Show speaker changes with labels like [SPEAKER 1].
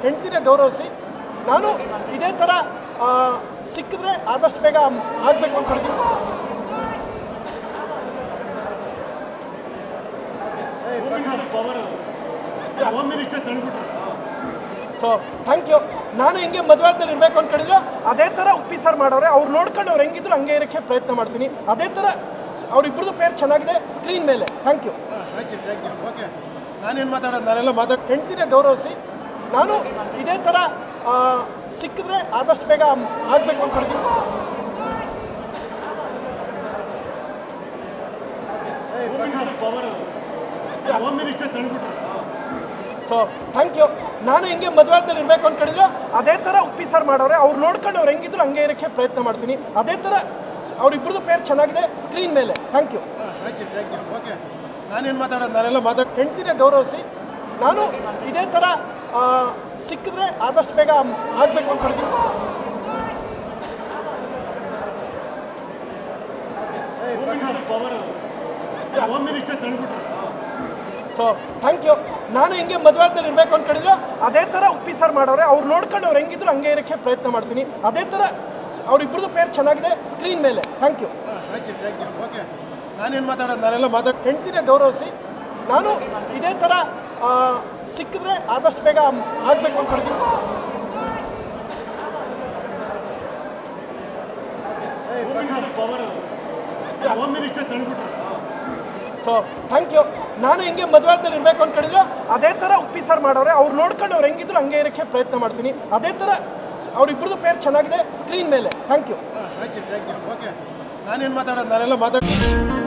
[SPEAKER 1] ಹೆಂಡ್ತಿನ ಗೌರವಿಸಿ ನಾನು ಇದೇ ಥರ ಆ, ಸಿಕ್ಕಿದ್ರೆ ಆದಷ್ಟು ಬೇಗ ಆಗಬೇಕು ಅಂದ್ಕೊಂಡಿದ್ದೀನಿ
[SPEAKER 2] ಹೋಮ್ ಮಿನಿಸ್ಟರ್ ತಳ್ಬಿಟ್ರು
[SPEAKER 1] ಸೊ ಥ್ಯಾಂಕ್ ಯು ನಾನು ಹಿಂಗೆ ಮದುವೆದಲ್ಲಿ ಇರಬೇಕು ಅಂದ್ಕೊಂಡಿದ್ರು ಅದೇ ಥರ ಉಪ್ಪಿ ಸರ್ ಮಾಡೋರೆ ಅವ್ರು ನೋಡ್ಕೊಂಡು ಅವ್ರು ಹೆಂಗಿದ್ರು ಹಂಗೆ ಇರೋಕ್ಕೆ ಪ್ರಯತ್ನ ಮಾಡ್ತೀನಿ ಅದೇ ಥರ ಅವರಿಬ್ಬರದು ಪೇರ್ ಚೆನ್ನಾಗಿದೆ ಸ್ಕ್ರೀನ್ ಮೇಲೆ ಥ್ಯಾಂಕ್ ಯು
[SPEAKER 2] ಹಾಂ thank you thank you okay ನಾನೇನು ಮಾತಾಡೋದು ನಾನೆಲ್ಲ ಮಾತಾಡ್
[SPEAKER 1] ಹೆಂಡ್ತಿನ ಗೌರವಿಸಿ ನಾನು ಇದೇ ಥರ ಆ, ಸಿಕ್ಕಿದ್ರೆ ಆದಷ್ಟು ಬೇಗ ಆಗಬೇಕು ಅಂದ್ಕೊಂಡಿದ್ದೀನಿ
[SPEAKER 2] ಹೋಮ್ ಮಿನಿಸ್ಟರ್ ತಳ್ಬಿಟ್ರು
[SPEAKER 1] ಸೊ ಥ್ಯಾಂಕ್ ಯು ನಾನು ಹಿಂಗೆ ಮದುವೆದಲ್ಲಿ ಇರಬೇಕು ಅಂದ್ಕೊಂಡಿದ್ರು ಅದೇ ಥರ ಉಪ್ಪಿ ಸರ್ ಮಾಡೋರೆ ಅವ್ರು ನೋಡ್ಕೊಂಡು ಅವ್ರು ಹೆಂಗಿದ್ರು ಹಂಗೆ ಇರೋಕ್ಕೆ ಪ್ರಯತ್ನ ಮಾಡ್ತೀನಿ ಅದೇ ಥರ ಅವರಿಬ್ಬರದು ಪೇರ್ ಚೆನ್ನಾಗಿದೆ ಸ್ಕ್ರೀನ್ ಮೇಲೆ ಥ್ಯಾಂಕ್ ಯು
[SPEAKER 2] ಹಾಂ thank you thank you okay ನಾನೇನು ಮಾತಾಡೋದು ನಾನೆಲ್ಲ ಮಾತಾಡ್
[SPEAKER 1] ಹೆಂಡ್ತಿನ ಗೌರವಿಸಿ ನಾನು ಇದೇ ಥರ ಆ, ಸಿಕ್ಕಿದ್ರೆ ಆದಷ್ಟು ಬೇಗ ಆಗಬೇಕು ಅಂದ್ಕೊಂಡಿದ್ದೀನಿ
[SPEAKER 2] ಹೋಮ್ ಮಿನಿಸ್ಟರ್ ತಳ್ಬಿಟ್ರು
[SPEAKER 1] ಸೊ ಥ್ಯಾಂಕ್ ಯು ನಾನು ಹಿಂಗೆ ಮದುವೆದಲ್ಲಿ ಇರಬೇಕು ಅಂದ್ಕೊಂಡಿದ್ರು ಅದೇ ಥರ ಉಪ್ಪಿ ಸರ್ ಮಾಡೋರೆ ಅವ್ರು ನೋಡ್ಕೊಂಡು ಅವ್ರು ಹೆಂಗಿದ್ರು ಹಂಗೆ ಇರೋಕ್ಕೆ ಪ್ರಯತ್ನ ಮಾಡ್ತೀನಿ ಅದೇ ಥರ ಅವರಿಬ್ಬರದು ಪೇರ್ ಚೆನ್ನಾಗಿದೆ ಸ್ಕ್ರೀನ್ ಮೇಲೆ ಥ್ಯಾಂಕ್ ಯು
[SPEAKER 2] ಹಾಂ thank you thank you okay ನಾನೇನು ಮಾತಾಡೋದು ನಾನೆಲ್ಲ ಮಾತಾಡ್
[SPEAKER 1] ಹೆಂಡ್ತಿನ ಗೌರವಿಸಿ ನಾನು ಇದೇ ಥರ ಆ, ಸಿಕ್ಕಿದ್ರೆ ಆದಷ್ಟು ಬೇಗ ಆಗಬೇಕು ಅಂದ್ಕೊಂಡಿದ್ದೀನಿ
[SPEAKER 2] ಹೋಮ್ ಮಿನಿಸ್ಟರ್ ತಳ್ಬಿಟ್ರು
[SPEAKER 1] ಸೊ ಥ್ಯಾಂಕ್ ಯು ನಾನು ಹಿಂಗೆ ಮದುವೆದಲ್ಲಿ ಇರಬೇಕು ಅಂದ್ಕೊಂಡಿದ್ರು ಅದೇ ಥರ ಉಪ್ಪಿ ಸರ್ ಮಾಡೋರೆ ಅವ್ರು ನೋಡ್ಕೊಂಡು ಅವ್ರು ಹೆಂಗಿದ್ರು ಹಂಗೆ ಇರೋಕ್ಕೆ ಪ್ರಯತ್ನ ಮಾಡ್ತೀನಿ ಅದೇ ಥರ ಅವರಿಬ್ಬರದು ಪೇರ್ ಚೆನ್ನಾಗಿದೆ ಸ್ಕ್ರೀನ್ ಮೇಲೆ ಥ್ಯಾಂಕ್ ಯು
[SPEAKER 2] ಹಾಂ thank you thank you okay ನಾನೇನು ಮಾತಾಡೋದು ನಾನೆಲ್ಲ ಮಾತಾಡ್